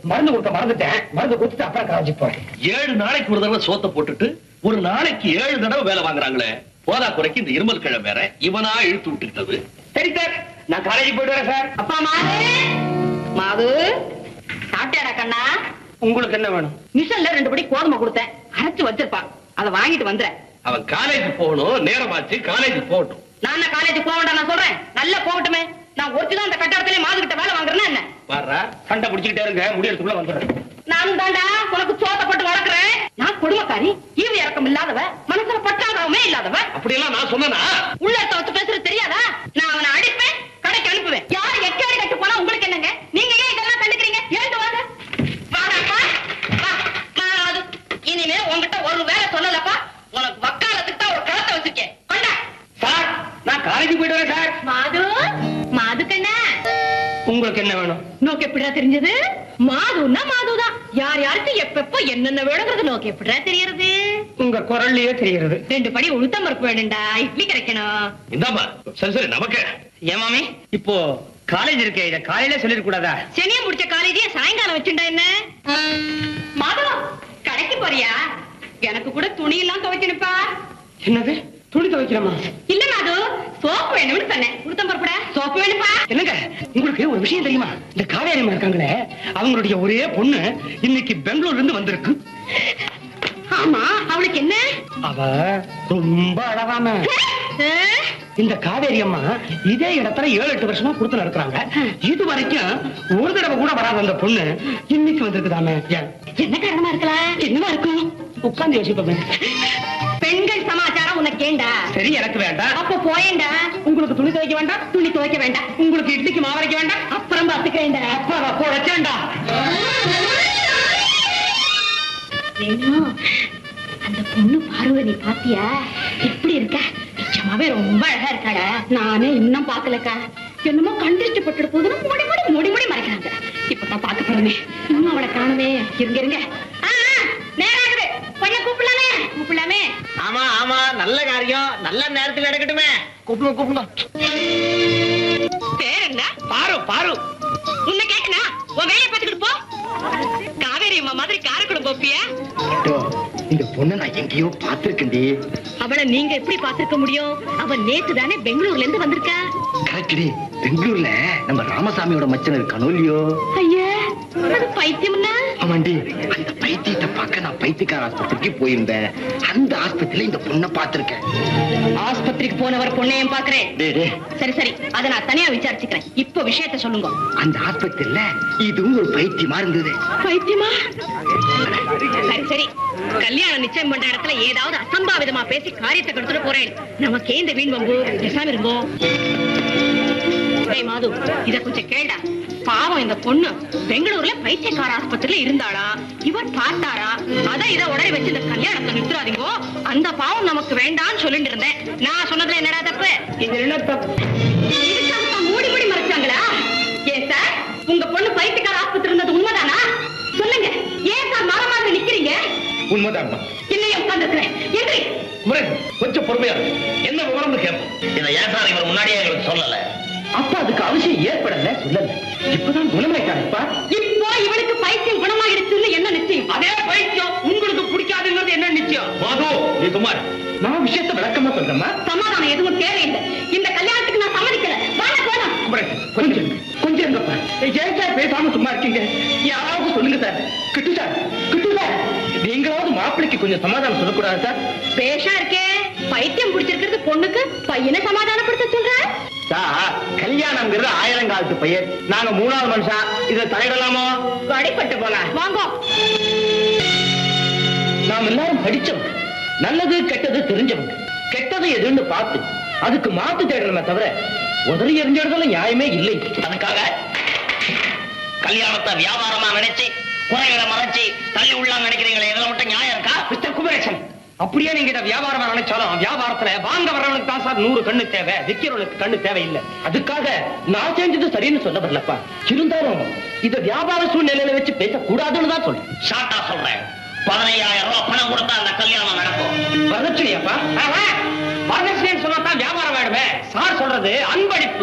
மருந்து கொடுக்க மறந்துட்டேன் மருந்து கொடுத்துட்டு அப்புறம் காலேஜ் போறேன் ஏழு நாளைக்கு ஒரு தடவை சோத்த போட்டுட்டு ஒரு நாளைக்கு ஏழு தடவை வேலை வாங்குறாங்களே போதா குறைக்கு இந்த இருமல் கிழமை வேற இவனா இழுத்து விட்டுக்கிட்டது சரி சார் நான் காலேஜ் போயிட்டு வரேன் சார் அப்பா மாது மாது சாப்பிட்டியாடா கண்ணா உங்களுக்கு என்ன வேணும் மிஷன்ல ரெண்டு படி கோதுமை கொடுத்தேன் அரைச்சு வச்சிருப்பான் அதை வாங்கிட்டு வந்துறேன் அவன் காலேஜ் போகணும் நேரமாச்சு காலேஜ் போகட்டும் நான் காலேஜ் போக வேண்டாம் நான் சொல்றேன் நல்லா போகட்டுமே நான் ஒருத்தி தான் அந்த கட்டாரத்திலே மாதுகிட்ட வேலை வாங்குறேன்னா என்ன பாரு சண்டை பிடிச்சிக்கிட்டே இருங்க முடியறதுக்குள்ள வந்துடுறேன் நானும் தாண்டா உனக்கு சோத்தப்பட்டு வளர்க்குறேன் நான் குடும்பக்காரி ஈவு இறக்கம் இல்லாதவ மனசுல பட்டாதாவமே இல்லாதவ அப்படியெல்லாம் நான் சொன்னனா உள்ளத்த வச்சு பேசுறது தெரியாதா நான் அவனை அடிப்பேன் கடைக்கு அனுப்புவேன் யார் எக்கேடு கட்டு போனா உங்களுக்கு என்னங்க நீங்க ஏன் இதெல்லாம் கண்டுக்கிறீங்க எழுந்து வாங்க வாடாப்பா வா நான் அது இனிமே உன்கிட்ட ஒரு வேலை சொல்லலப்பா உனக்கு வக்காலத்துக்கு தான் ஒரு கழுத்தை வச்சிருக்கேன் கொண்டா சார் நான் காலேஜ் போயிட்டு வரேன் சார் மாது மாது கண்ணா உங்களுக்கு என்ன வேணும் நோக்கு எப்படிடா தெரிஞ்சது மாதுன்னா மாதுதான் யார் யாருக்கு எப்பப்போ என்னென்ன வேணுங்கிறது நோக்கு எப்படிடா தெரியறது உங்க குரல்லயே தெரிகிறது ரெண்டு படி உளுத்தம் பருப்பு வேணும்டா இட்லி கிடைக்கணும் இந்தாமா சரி சரி நமக்கு ஏமாமே இப்போ காலேஜ் இருக்கே இத காலையில சொல்லிட கூடாதா சனியம் முடிச்ச காலேஜே சாயங்காலம் வச்சுட்டா என்ன மாதவ கடைக்கு போறியா எனக்கு கூட துணி எல்லாம் துவைக்கணுப்பா என்னது துணி துவைக்கிறோமா இல்ல மாது சோப்பு வேணும்னு சொன்னேன் உளுத்தம் பருப்புடா சோப்பு வேணுப்பா என்னங்க உங்களுக்கு ஒரு விஷயம் தெரியுமா இந்த காவேரியம்மா இருக்காங்களே அவங்களுடைய ஒரே பொண்ணு இன்னைக்கு பெங்களூர்ல இருந்து வந்திருக்கு ஆமா அவளுக்கு என்ன அவ ரொம்ப அழகான இந்த காவேரி அம்மா இதே இடத்துல ஏழு எட்டு வருஷமா கொடுத்து நடத்துறாங்க இது வரைக்கும் ஒரு தடவை கூட வராத அந்த பொண்ணு இன்னைக்கு வந்திருக்குதாமே ஏன்? என்ன காரணமா இருக்கலாம் என்னவா இருக்கும் உட்கார்ந்து யோசிப்போமே பெண்கள் சமாச்சாரம் உனக்கு ஏண்டா சரி எனக்கு வேண்டாம் அப்ப போயேண்டா உங்களுக்கு துணி துவைக்க வேண்டாம் துணி துவைக்க வேண்டாம் உங்களுக்கு இட்லிக்கு மாவரைக்க வேண்டாம் அப்புறம் பாத்துக்கிறேன்டா அப்பா அப்போ வச்சேன்டா வேணு அந்த பொண்ணு பார்வதி நீ பாத்தியா எப்படி இருக்க நிஜமாவே ரொம்ப அழகா இருக்காடா நானே இன்னும் பாக்கலக்கா என்னமோ கண்டிச்சு பட்டுட போதுன்னு முடி முடி முடி முடி மறைக்கிறாங்க இப்பதான் பாக்க போறேனே இன்னும் அவளை காணுமே இருங்க இருங்க ஆ, ஆ, நேரம் ஆகுது கொஞ்சம் கூப்பிடலாமே கூப்பிடலாமே ஆமா ஆமா நல்ல காரியம் நல்ல நேரத்துல நடக்கட்டுமே கூப்பிடுங்க கூப்பிடுங்க பேர் என்ன பாரு பாரு உன்னை கேட்கனா உன் வேலையை பார்த்துக்கிட்டு போ காவேரி அம்மா மாதிரி காரைக்குளம் போப்பியா இந்த பொண்ணை நான் எங்கேயோ பார்த்திருக்கேன்டி அவளை நீங்க எப்படி பார்த்திருக்க முடியும் அவ நேத்து தானே பெங்களூர்ல இருந்து வந்திருக்கா கரெக்டி பெங்களூர்ல நம்ம ராமசாமியோட மச்சன் இருக்கானோ இல்லையோ ஐயா அது பைத்தியம்னா ஆமாண்டி அந்த பைத்தியத்தை பார்க்க நான் பைத்தியக்கார ஆஸ்பத்திரிக்கு போயிருந்தேன் அந்த ஆஸ்பத்திரியில இந்த பொண்ணை பார்த்திருக்கேன் ஆஸ்பத்திரிக்கு போனவர் பொண்ணையும் பாக்குறேன் டேய் டேய், சரி சரி அதை நான் தனியா விசாரிச்சுக்கிறேன் இப்ப விஷயத்த சொல்லுங்க அந்த ஆஸ்பத்திரியில இதுவும் ஒரு பைத்தியமா இருந்தது பைத்தியமா சரி சரி கல்யாணம் நிச்சயம் பண்ற இடத்துல ஏதாவது அசம்பாவிதமா பேசி காரியத்தை கெடுத்துட்டு போறேன் நமக்கே இந்த வீண் வம்பு பேசாம இருங்கோ டேய் மாது இத கொஞ்சம் கேடா பாவம் இந்த பொண்ணு பெங்களூர்ல பைத்தியக்கார ஆஸ்பத்திரியில இருந்தாளா இவர் பார்த்தாரா அத இத உடனே வச்சு இந்த கல்யாணத்தை நிறுத்துறாதீங்கோ அந்த பாவம் நமக்கு வேண்டாம்னு சொல்லிட்டு இருந்தேன் நான் சொன்னதுல என்னடா தப்பு இது என்ன தப்பு இதுக்காக தான் மூடி மூடி மறைச்சாங்களா ஏன் சார் உங்க பொண்ணு பைத்தியக்கார ஆஸ்பத்திரி இருந்தது உண்மைதானா சொல்லுங்க ஏன் சார் மர மாதிரி நிக்கிறீங்க உண்மைதான் இல்லையே உட்கார்ந்துருக்கிறேன் எந்திரி முருகன் கொஞ்சம் பொறுமையா இரு. என்ன விவரம்னு கேட்போம் இதை ஏன் சார் இவர் முன்னாடியே எங்களுக்கு சொல்லல அப்ப அதுக்கு அவசியம் ஏற்படல சொல்லல இப்பதான் குணமாயிட்டாருப்பா இப்போ இவனுக்கு பைத்தியம் குணமாகிடுச்சுன்னு என்ன நிச்சயம் அதே பைத்தியம் உங்களுக்கு பிடிக்காதுங்கிறது என்ன நிச்சயம் மாது நீ குமார் நான் விஷயத்தை விளக்கமா சொல்றேம்மா சமாதானம் எதுவும் தேவையில்லை இந்த கல்யாணத்துக்கு நான் சம்மதிக்கல வாங்க போலாம் குமரன், கொஞ்சம் இருங்க. கொஞ்சம் இருங்கப்பா ஏன் சார் பேசாம சும்மா இருக்கீங்க யாராவது சொல்லுங்க sir Kittu sir Kittu sir நீங்களாவது மாப்பிளைக்கு கொஞ்சம் சமாதானம் சொல்லக்கூடாது சார் பேஷா இருக்கே பைத்தியம் பிடிச்சிருக்கிறது பொண்ணுக்கு பையனை சமாதானப்படுத்த சொல்ற சார் கல்யாணங்கிறது ஆயிரம் காலத்து பையன் நாங்க மூணாவது மனுஷா இதை தலையிடலாமோ வழிபட்டு போலாம் வாங்க நாம் எல்லாரும் படிச்சவங்க நல்லது கெட்டது தெரிஞ்சவங்க கெட்டது எதுன்னு பார்த்து அதுக்கு மாத்து தேடணுமே தவிர உதறி எறிஞ்சிடுறதுல நியாயமே இல்லை அதுக்காக கல்யாணத்தை வியாபாரமா நினைச்சு குறைகளை மறைச்சு தள்ளி உள்ளாங்க நினைக்கிறீங்களே இதுல மட்டும் நியாயம் இருக்கா மிஸ்டர் குமரேசன் அப்படியே நீங்க இதை வியாபாரமா நினைச்சாலும் வியாபாரத்துல வாங்க வர்றவனுக்கு தான் சார் நூறு கண்ணு தேவை விக்கிறவனுக்கு கண்ணு தேவையில்லை அதுக்காக நான் செஞ்சது சரின்னு சொல்ல வரலப்பா இருந்தாலும் இத வியாபார சூழ்நிலையில வச்சு பேசக்கூடாதுன்னு தான் சொல்றேன் ஷார்ட்டா சொல்றேன் பதினையாயிரம் ரூபாய் பணம் கொடுத்தா அந்த கல்யாணம் நடக்கும் வரதட்சணையாப்பா வரதட்சணைன்னு சொன்னா தான் வியாபாரம் ஆயிடுமே சார் சொல்றது அன்பளிப்பு